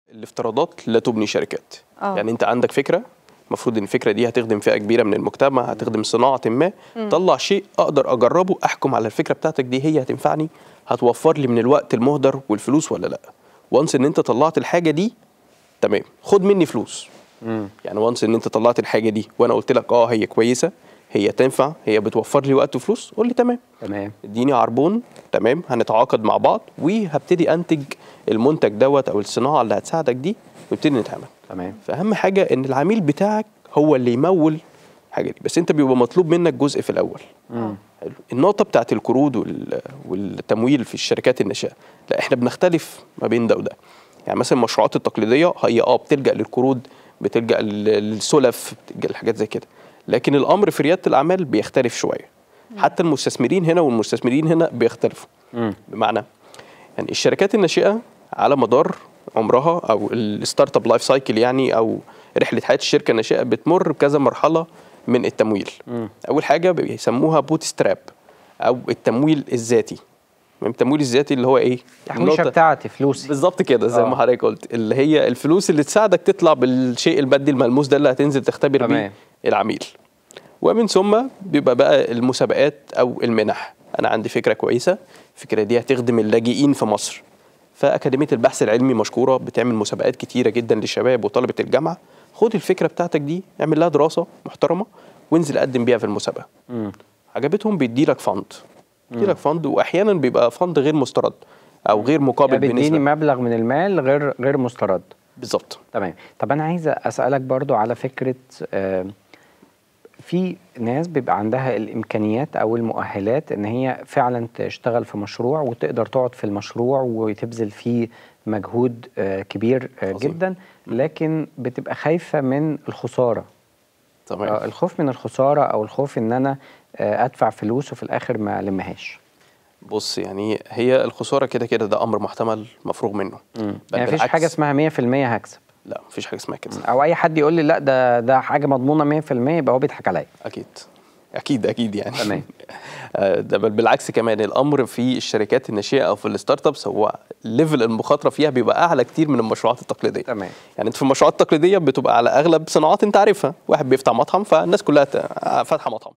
الافتراضات لا تبني شركات آه. يعني انت عندك فكره المفروض ان الفكره دي هتخدم فئه كبيره من المجتمع هتخدم صناعه ما طلع شيء اقدر اجربه احكم على الفكره بتاعتك دي هي هتنفعني هتوفر لي من الوقت المهدر والفلوس ولا لا وانس ان انت طلعت الحاجه دي تمام خد مني فلوس يعني وانس ان انت طلعت الحاجه دي وانا قلت لك اه هي كويسه هي تنفع هي بتوفر لي وقت وفلوس قول لي تمام تمام اديني عربون تمام هنتعاقد مع بعض وهبتدي انتج المنتج دوت او الصناعه اللي هتساعدك دي ونبتدي نتعامل تمام فاهم حاجه ان العميل بتاعك هو اللي يمول الحاجه دي بس انت بيبقى مطلوب منك جزء في الاول حلو النقطه بتاعت القروض وال- والتمويل في الشركات الناشئه لا احنا بنختلف ما بين ده وده يعني مثلا المشروعات التقليديه هي اه بتلجا للقروض بتلجا لل- للسلف بتلجا لحاجات زي كده لكن الامر في رياده الاعمال بيختلف شويه حتى المستثمرين هنا والمستثمرين هنا بيختلفوا مم. بمعنى يعني الشركات الناشئه على مدار عمرها او الستارت اب لايف سايكل يعني او رحله حياه الشركه الناشئه بتمر بكذا مرحله من التمويل اول حاجه بيسموها بوت ستراب او التمويل الذاتي التمويل الذاتي اللي هو ايه التحويشه النقطة- بتاعتي فلوسي بالظبط كده زي آه. ما حضرتك قلت اللي هي الفلوس اللي تساعدك تطلع بالشيء المادي الملموس ده اللي هتنزل تختبر تمام. بيه العميل ومن ثم بيبقى بقى المسابقات او المنح انا عندي فكره كويسه الفكره دي هتخدم اللاجئين في مصر فاكاديميه البحث العلمي مشكوره بتعمل مسابقات كتيره جدا للشباب وطلبه الجامعه خد الفكره بتاعتك دي اعمل لها دراسه محترمه وانزل قدم بيها في المسابقه مم. عجبتهم بيدي لك فند بيدي لك فند واحيانا بيبقى فند غير مسترد او غير مقابل يعني بيديني بالنسبه مبلغ من المال غير غير مسترد بالظبط تمام طب انا عايز اسالك برضو على فكره آه، في ناس بيبقى عندها الامكانيات او المؤهلات ان هي فعلا تشتغل في مشروع وتقدر تقعد في المشروع وتبذل فيه مجهود آه، كبير آه، عظيم. جدا لكن بتبقى خايفه من الخساره تمام آه، الخوف من الخساره او الخوف ان انا آه، ادفع فلوس وفي الاخر ما المهاش بص يعني هي الخساره كده كده ده امر محتمل مفروغ منه بل يعني مفيش بالعكس. حاجه اسمها 100% هكسب لا مفيش حاجه اسمها كده او اي حد يقول لي لا ده ده حاجه مضمونه 100% يبقى هو بيضحك عليا اكيد اكيد اكيد يعني تمام. آه، ده بل بالعكس كمان الامر في الشركات الناشئه او في الستارت ابس هو ليفل المخاطره فيها بيبقى اعلى كتير من المشروعات التقليديه تمام يعني انت في المشروعات التقليديه بتبقى على اغلب صناعات انت عارفها واحد بيفتح مطعم فالناس كلها ت- فاتحه مطعم